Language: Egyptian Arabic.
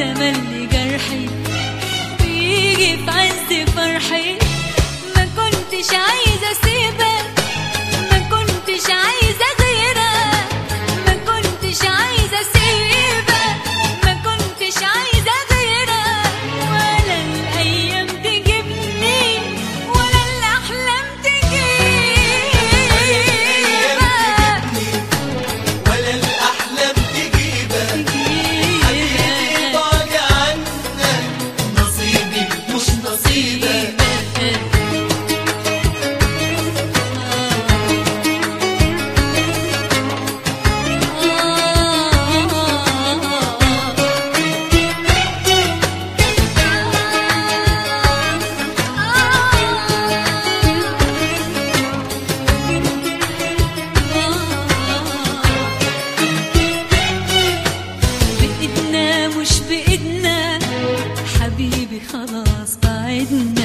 تملي جرحي بيجي في عز فرحي ما كنتش عايزة اسيبك ما كنتش عايزة غيرك ما كنتش عايزة اسيبك ما كنتش عايزة غيرك ولا الايام تجيبني ولا الاحلام تجيبك ولا الأحلام تجيبك حبيبي بعد عنك نصيبي مش نصيبك بإيدنا مش بإيدنا حبيبي خلاص بعدنا